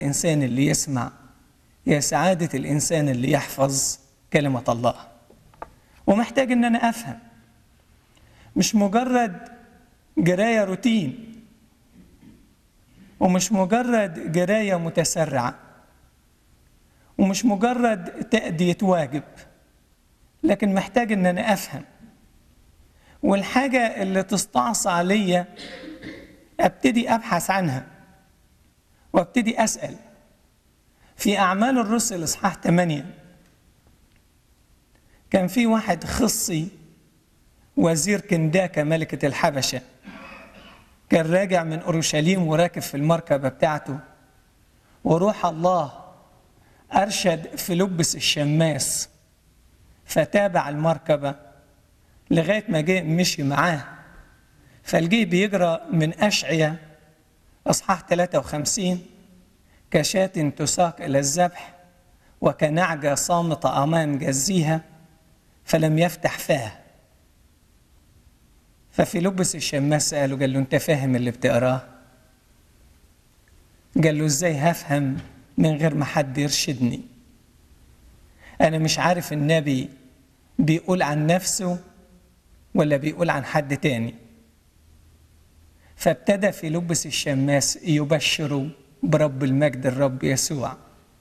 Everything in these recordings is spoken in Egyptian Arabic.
الإنسان اللي يسمع يا سعادة الإنسان اللي يحفظ كلمة الله ومحتاج إن أنا أفهم مش مجرد جراية روتين ومش مجرد جراية متسرعة ومش مجرد تأدية واجب لكن محتاج إن أنا أفهم والحاجة اللي تستعصى عليا أبتدي أبحث عنها وابتدي أسأل في أعمال الرسل إصحاح 8 كان في واحد خصي وزير كنداكة ملكة الحبشة كان راجع من أورشليم وراكب في المركبة بتاعته وروح الله أرشد فيلبس الشماس فتابع المركبة لغاية ما جه مشي معاه فالجي بيجرى من أشعية أصحاح 53 كشاة تساق إلى الذبح وكنعجة صامتة أمام جزيها فلم يفتح فاه ففي لبس الشماس سأله قال له أنت فاهم اللي بتقراه؟ قال له إزاي هفهم من غير ما حد يرشدني؟ أنا مش عارف النبي بيقول عن نفسه ولا بيقول عن حد تاني فابتدى في لبس الشماس يبشر برب المجد الرب يسوع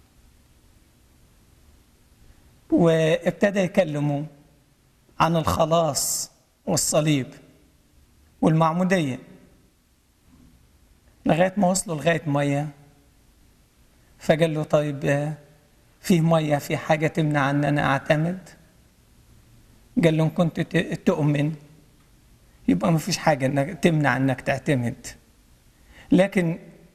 وابتدى يكلمه عن الخلاص والصليب والمعمودية لغاية ما وصلوا لغاية مية فقال له طيب فيه مية في حاجة تمنع أن أنا أعتمد قال له إن كنت تؤمن يبقى ما فيش حاجة إنك تمنع أنك تعتمد لكن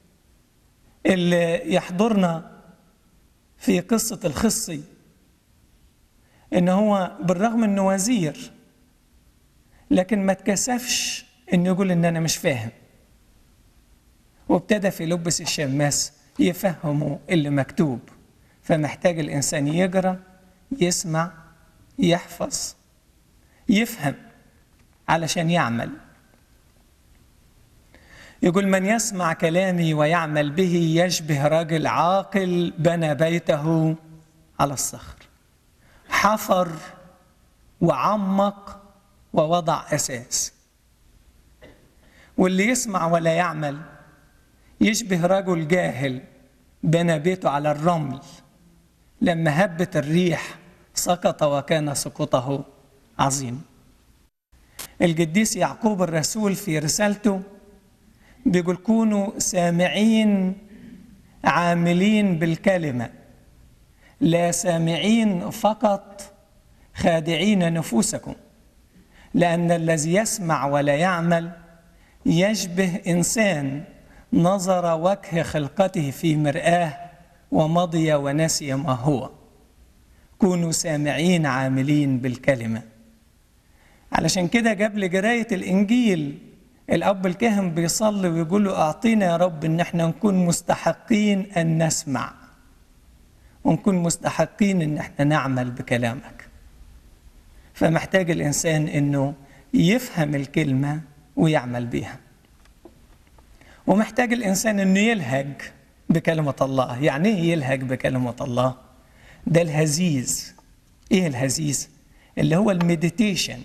اللي يحضرنا في قصة الخصي إن هو بالرغم إنه وزير لكن ما اتكسفش إنه يقول إن أنا مش فاهم وابتدى في لبس الشماس يفهموا اللي مكتوب فمحتاج الإنسان يقرأ يسمع يحفظ يفهم علشان يعمل يقول من يسمع كلامي ويعمل به يشبه رجل عاقل بنى بيته على الصخر حفر وعمق ووضع اساس واللي يسمع ولا يعمل يشبه رجل جاهل بنى بيته على الرمل لما هبت الريح سقط وكان سقوطه عظيم القديس يعقوب الرسول في رسالته بيقول كونوا سامعين عاملين بالكلمة لا سامعين فقط خادعين نفوسكم لأن الذي يسمع ولا يعمل يشبه إنسان نظر وجه خلقته في مرآة ومضي ونسي ما هو كونوا سامعين عاملين بالكلمة علشان كده قبل قراية الإنجيل الأب الكاهن بيصلي ويقول له أعطينا يا رب إن احنا نكون مستحقين أن نسمع ونكون مستحقين إن احنا نعمل بكلامك فمحتاج الإنسان إنه يفهم الكلمة ويعمل بيها ومحتاج الإنسان إنه يلهج بكلمة الله يعني إيه يلهج بكلمة الله ده الهزيز إيه الهزيز اللي هو المديتيشن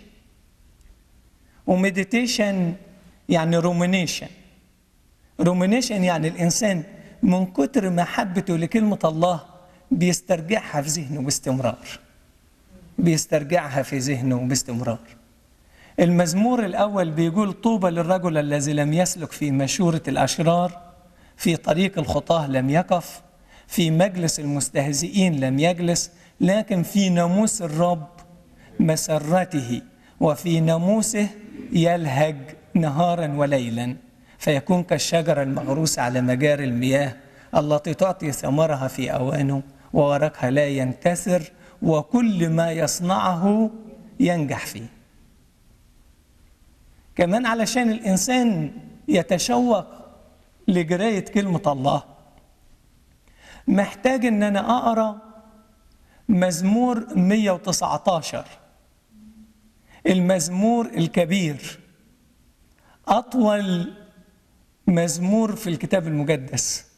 ومديتيشن يعني رومينيشن رومينيشن يعني الإنسان من كتر محبته لكلمة الله بيسترجعها في ذهنه باستمرار بيسترجعها في ذهنه باستمرار المزمور الأول بيقول طوبى للرجل الذي لم يسلك في مشورة الأشرار في طريق الخطاة لم يقف في مجلس المستهزئين لم يجلس لكن في ناموس الرب مسرته وفي ناموسه يلهج نهارا وليلا فيكون كالشجرة المغروسة على مجاري المياه التي تعطي ثمرها في أوانه وورقها لا ينكسر وكل ما يصنعه ينجح فيه كمان علشان الإنسان يتشوق لقراية كلمة الله محتاج ان انا اقرا مزمور 119 المزمور الكبير اطول مزمور في الكتاب المقدس